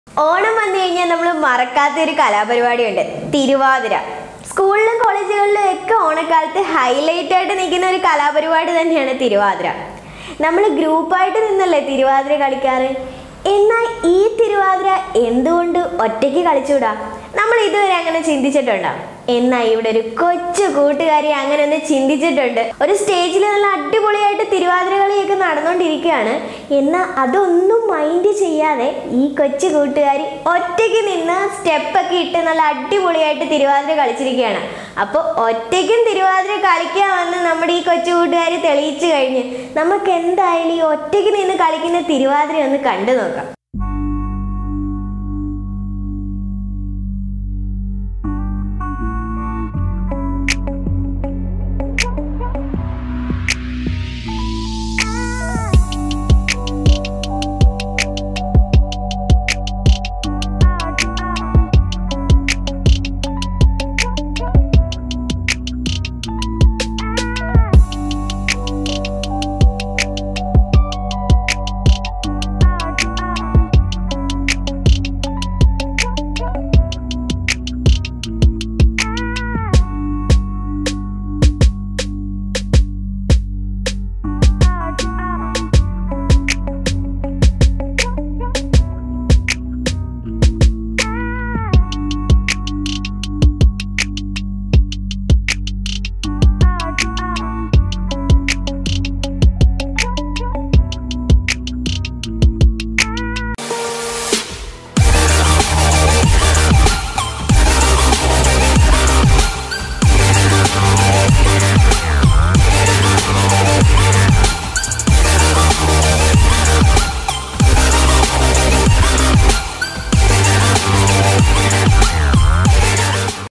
ഓണം വന്നു കഴിഞ്ഞാൽ നമ്മൾ മറക്കാത്ത ഒരു കലാപരിപാടിയുണ്ട് തിരുവാതിര സ്കൂളിലും കോളേജുകളിലും ഒക്കെ ഓണക്കാലത്ത് ഹൈലൈറ്റ് ആയിട്ട് നിൽക്കുന്ന ഒരു കലാപരിപാടി തന്നെയാണ് തിരുവാതിര നമ്മൾ ഗ്രൂപ്പായിട്ട് നിന്നല്ലേ തിരുവാതിര കളിക്കാറ് എന്നാൽ ഈ തിരുവാതിര എന്തുകൊണ്ട് ഒറ്റയ്ക്ക് കളിച്ചൂടാ നമ്മൾ ഇതുവരെ അങ്ങനെ ചിന്തിച്ചിട്ടുണ്ടോ എന്നാൽ ഇവിടെ ഒരു കൊച്ചു കൂട്ടുകാരി അങ്ങനെ ഒന്ന് ചിന്തിച്ചിട്ടുണ്ട് ഒരു സ്റ്റേജിൽ നല്ല അടിപൊളിയായിട്ട് തിരുവാതിര കളിയൊക്കെ നടന്നുകൊണ്ടിരിക്കുകയാണ് എന്നാൽ അതൊന്നും മൈൻഡ് ചെയ്യാതെ ഈ കൊച്ചു കൂട്ടുകാരി ഒറ്റയ്ക്ക് നിന്ന് സ്റ്റെപ്പൊക്കെ ഇട്ട് നല്ല അടിപൊളിയായിട്ട് തിരുവാതിര കളിച്ചിരിക്കുകയാണ് അപ്പോൾ ഒറ്റയ്ക്കും തിരുവാതിര കളിക്കാമെന്ന് നമ്മുടെ ഈ കൊച്ചു കൂട്ടുകാരി തെളിയിച്ചു കഴിഞ്ഞ് നമുക്ക് എന്തായാലും ഈ ഒറ്റയ്ക്ക് നിന്ന് കളിക്കുന്ന തിരുവാതിര ഒന്ന് കണ്ടു നോക്കാം